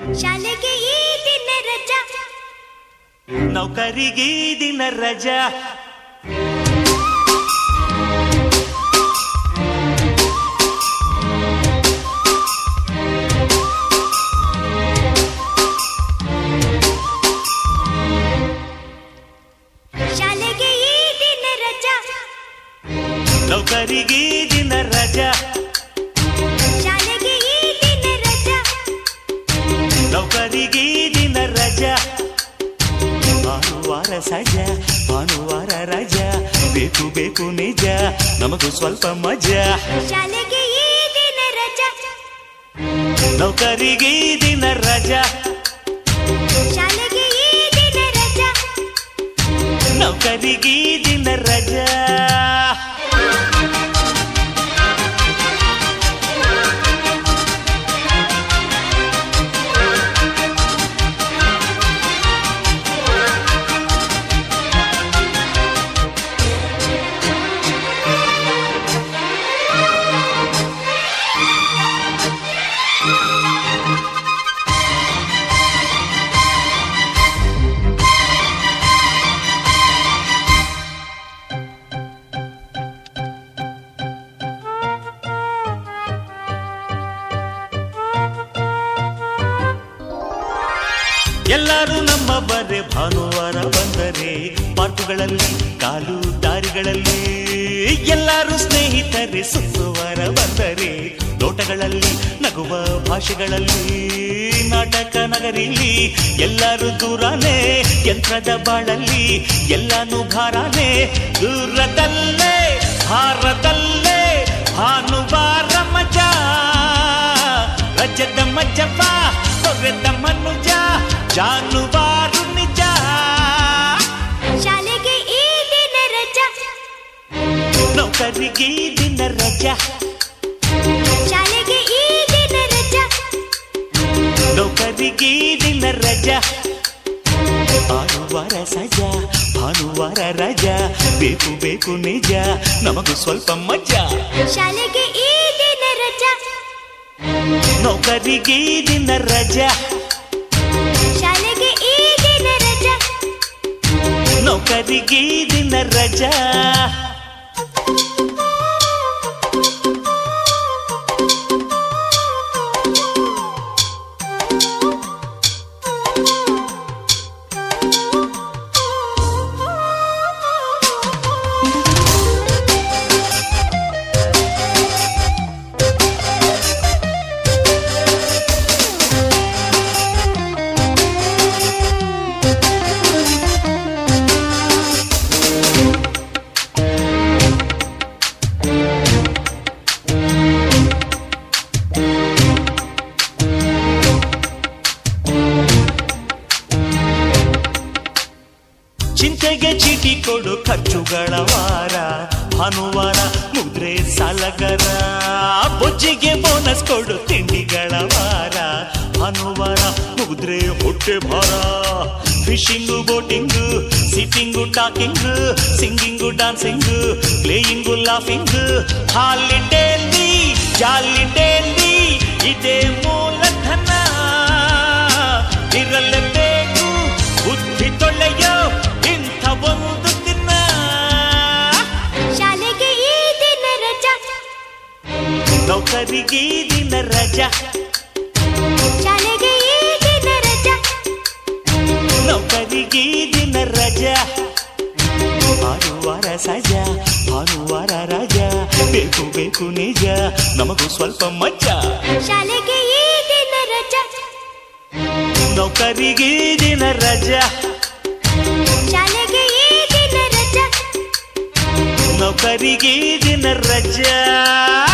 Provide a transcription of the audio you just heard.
ಶಾಲೆಗೆ ಈ ದಿನ ರಜಾ ನೌಕರಿಗೆ ಈ ದಿನ ರಜಾ ಶಾಲೆಗೆ ಈ ದಿನ ರಜಾ ನೌಕರಿಗೆ ಈ ದಿನ ರಜಾ ಶಾಲೆಗೆ ಈ ದಿನ ರಜಾ ನೌಕರಿಗೆ ಈ ದಿನ ರಜಾ ಭಾನುವಾರ ಸಜಾ ಭಾನುವಾರ ರಜಾ ಬೇಕು ಬೇಕು ನಿಜ ನಮಗೂ ಸ್ವಲ್ಪ ಮಜಾ ಶಾಲೆಗೆ ಈ ದಿನ ರಜಾ ನೌಕರಿಗೆ ಈ ದಿನ ರಜಾ ಶಾಲೆಗೆ ಈ ದಿನ ರಜಾ ನೌಕರಿಗೆ ಈ ದಿನ ರಜಾ ಎಲ್ಲರೂ ನಮ್ಮ ಬರೆ ಭಾನುವಾರ ಬಂದರೆ ಪಾರ್ಕುಗಳಲ್ಲಿ ಕಾಲು ದಾರಿಗಳಲ್ಲಿ ಎಲ್ಲರೂ ಸ್ನೇಹಿತರೆ ಸುತ್ತುವಾರ ಬಂದರೆ ನೋಟಗಳಲ್ಲಿ ನಗುವ ಭಾಷೆಗಳಲ್ಲಿ ನಾಟಕ ನಗರಿಲಿ ಎಲ್ಲರೂ ದೂರನೇ ಯಂತ್ರದ ಬಾಳಲ್ಲಿ ಎಲ್ಲಾನು ಭಾರನೇ ದೂರದಲ್ಲೇ ಭಾರದಲ್ಲೇ ಭಾನುವಾರ ಮಜಾ ರಜದ ಮಜ್ಜಪ್ಪ ತೊರೆದ ಮನುಜ ಜಾನುವಾರು ನಿಜ ಶಾಲೆಗೆ ಈ ದಿನ ರಜಾ ನೌಕರಿಗೆ ಈ ದಿನ ರಜಾ ಶಾಲೆಗೆ ಈ ದಿನ ರಜಾ ನೌಕರಿಗೆ ಈ ದಿನ ರಜಾ ಭಾನುವಾರ ಸಜಾ ಭಾನುವಾರ ರಜಾ ಬೇಕು ಬೇಕು ನಿಜ ನಮಗೂ ಸ್ವಲ್ಪ ಮಜಾ ಶಾಲೆಗೆ ಈ ದಿನ ರಜಾ ನೌಕರಿಗೆ ಈ ದಿನ ರಜಾ ಶಾಲೆಗೆ ಈ ದಿನ ರಜಾ ನೌಕರಿಗೆ ಈ ದಿನ ರಜಾ ಚಿಂತೆಗೆ ಚೀಟಿ ಕೊಡು ಖರ್ಚುಗಳ ವಾರ ಭಾನುವಾರ ಮುದ್ರೆ ಸಾಲಗರ ಬೊಜ್ಜಿಗೆ ಬೋನಸ್ ಕೊಡು ತಿಂಡಿಗಳ ವಾರ ಭಾನುವಾರ ಮುಗಿದ್ರೆ ಹೊಟ್ಟೆ ಭಾರ fishing boating sitting talking singing dancing playing laughing ಹಾಲಿಡೇಲಿ ಜಾಲಿಡೇಲಿ ಇದೇ ಮೂಲಧನ ಇರಲೇಬೇಕು ಬುದ್ಧಿ ತೊಳೆಯೋ ಇಂಥ ಒಂದು ದಿನ ಶಾಲೆಗೆ ಈ ದಿನ ರಜಾ ನೌಕರಿಗೆ ಈ ದಿನ ರಜಾ ಶಾಲೆಗೆ ಈ ದಿನ ರಜಾ ನೌಕರಿಗೆ ಈ ದಿನ ರಜಾ ಭಾನುವಾರ ಸಜಾ ಭಾನುವಾರ ರಜಾ ಬೇಕು ಬೇಕು ನಿಜ ನಮಗೂ ಸ್ವಲ್ಪ ಮಜಾ ಶಾಲೆಗೆ ಈ ದಿನ ರಜಾ ನೌಕರಿಗೆ ಈ ದಿನ ರಜಾ ಶಾಲೆಗೆ ಈ ದಿನ ರಜಾ ನೌಕರಿಗೆ ಈ ದಿನ ರಜಾ